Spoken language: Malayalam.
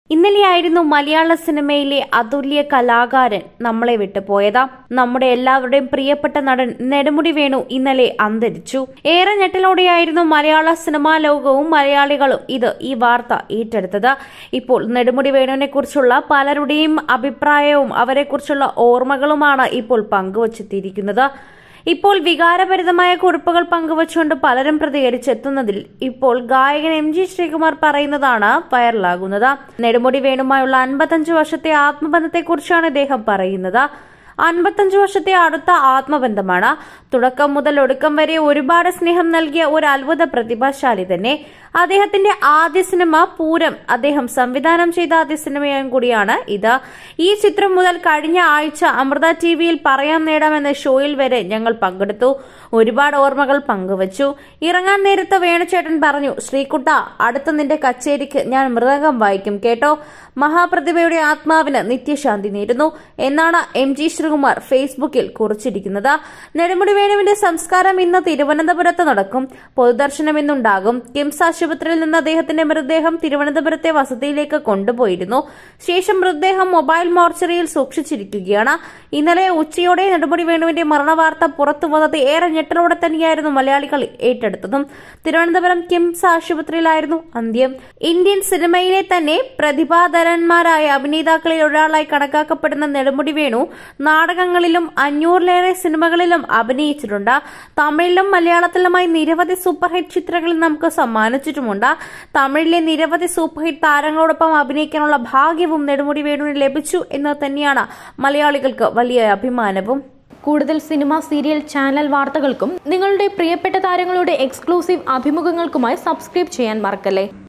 ഇന്നലെയായിരുന്നു മലയാള സിനിമയിലെ അതുല്യ കലാകാരൻ നമ്മളെ വിട്ടുപോയത് നമ്മുടെ എല്ലാവരുടെയും പ്രിയപ്പെട്ട നടൻ നെടുമുടി വേണു ഇന്നലെ അന്തരിച്ചു ഏറെ ഞെട്ടലോടെയായിരുന്നു മലയാള സിനിമാ ലോകവും മലയാളികളും ഇത് ഈ വാർത്ത ഏറ്റെടുത്തത് ഇപ്പോൾ നെടുമുടി വേണുവിനെ കുറിച്ചുള്ള പലരുടെയും അഭിപ്രായവും അവരെക്കുറിച്ചുള്ള ഓർമ്മകളുമാണ് ഇപ്പോൾ പങ്കുവച്ചെത്തിയിരിക്കുന്നത് ഇപ്പോൾ വികാരഭരിതമായ കുറിപ്പുകൾ പങ്കുവച്ചുകൊണ്ട് പലരും പ്രതികരിച്ചെത്തുന്നതിൽ ഇപ്പോൾ ഗായകൻ എം ജി ശ്രീകുമാർ പറയുന്നതാണ് വൈറലാകുന്നത് നെടുമുടി വേണുമായുള്ള അൻപത്തഞ്ച് വർഷത്തെ ആത്മബന്ധത്തെക്കുറിച്ചാണ് ഇദ്ദേഹം പറയുന്നത് അൻപത്തഞ്ച് വർഷത്തെ അടുത്ത ആത്മബന്ധമാണ് തുടക്കം മുതൽ ഒടുക്കം വരെ ഒരുപാട് സ്നേഹം നൽകിയ ഒരു അത്ഭുത പ്രതിഭാശാലി തന്നെ അദ്ദേഹത്തിന്റെ ആദ്യ സിനിമ പൂരം അദ്ദേഹം സംവിധാനം ചെയ്ത ആദ്യ സിനിമയും കൂടിയാണ് ഇത് ഈ ചിത്രം മുതൽ കഴിഞ്ഞ ആഴ്ച അമൃത ടി വിയിൽ പറയാൻ നേടാം എന്ന ഷോയിൽ വരെ ഞങ്ങൾ പങ്കെടുത്തു ഒരുപാട് ഓർമ്മകൾ പങ്കുവച്ചു ഇറങ്ങാൻ നേരത്തെ വേണുചേട്ടൻ പറഞ്ഞു ശ്രീകുട്ട അടുത്ത നിന്റെ കച്ചേരിക്ക് ഞാൻ മൃതകം വായിക്കും കേട്ടോ മഹാപ്രതിഭയുടെ ആത്മാവിന് നിത്യശാന്തി നേരുന്നു എന്നാണ് എം ജി ശ്രീകുമാർ ഫേസ്ബുക്കിൽ കുറിച്ചിരിക്കുന്നത് നെടുമുടി വേണുവിന്റെ സംസ്കാരം ഇന്ന് തിരുവനന്തപുരത്ത് നടക്കും പൊതുദർശനം ഇന്നുണ്ടാകും കിംസ് ആശുപത്രിയിൽ നിന്ന് അദ്ദേഹത്തിന്റെ മൃതദേഹം തിരുവനന്തപുരത്തെ വസതിയിലേക്ക് കൊണ്ടുപോയിരുന്നു ശേഷം മൃതദേഹം മൊബൈൽ മോർച്ചറിയിൽ സൂക്ഷിച്ചിരിക്കുകയാണ് ഇന്നലെ ഉച്ചയോടെ നെടുമുടി വേണുവിന്റെ മരണവാർത്ത പുറത്തു വന്നത് ഏറെ ഞെട്ടലോടെ തന്നെയായിരുന്നു മലയാളികൾ ഏറ്റെടുത്തതും തിരുവനന്തപുരം കിംസ് ആശുപത്രിയിലായിരുന്നു അന്ത്യം ഇന്ത്യൻ സിനിമയിലെ തന്നെ പ്രതിഭാധരന്മാരായ അഭിനേതാക്കളിൽ ഒരാളായി കണക്കാക്കപ്പെടുന്ന നെടുമുടി വേണു നാടകങ്ങളിലും അഞ്ഞൂറിലേറെ സിനിമകളിലും അഭിനയിച്ചിട്ടുണ്ട് തമിഴിലും മലയാളത്തിലുമായി നിരവധി സൂപ്പർ ഹിറ്റ് ചിത്രങ്ങളിൽ നമുക്ക് സമ്മാനിച്ചിട്ടുമുണ്ട് തമിഴിലെ നിരവധി സൂപ്പർ ഹിറ്റ് താരങ്ങളോടൊപ്പം അഭിനയിക്കാനുള്ള ഭാഗ്യവും നെടുമുടി വേണുവിന് ലഭിച്ചു എന്ന് തന്നെയാണ് മലയാളികൾക്ക് വലിയ അഭിമാനവും കൂടുതൽ സിനിമ സീരിയൽ ചാനൽ വാർത്തകൾക്കും നിങ്ങളുടെ പ്രിയപ്പെട്ട താരങ്ങളുടെ എക്സ്ക്ലൂസീവ് അഭിമുഖങ്ങൾക്കുമായി സബ്സ്ക്രൈബ് ചെയ്യാൻ മറക്കല്ലേ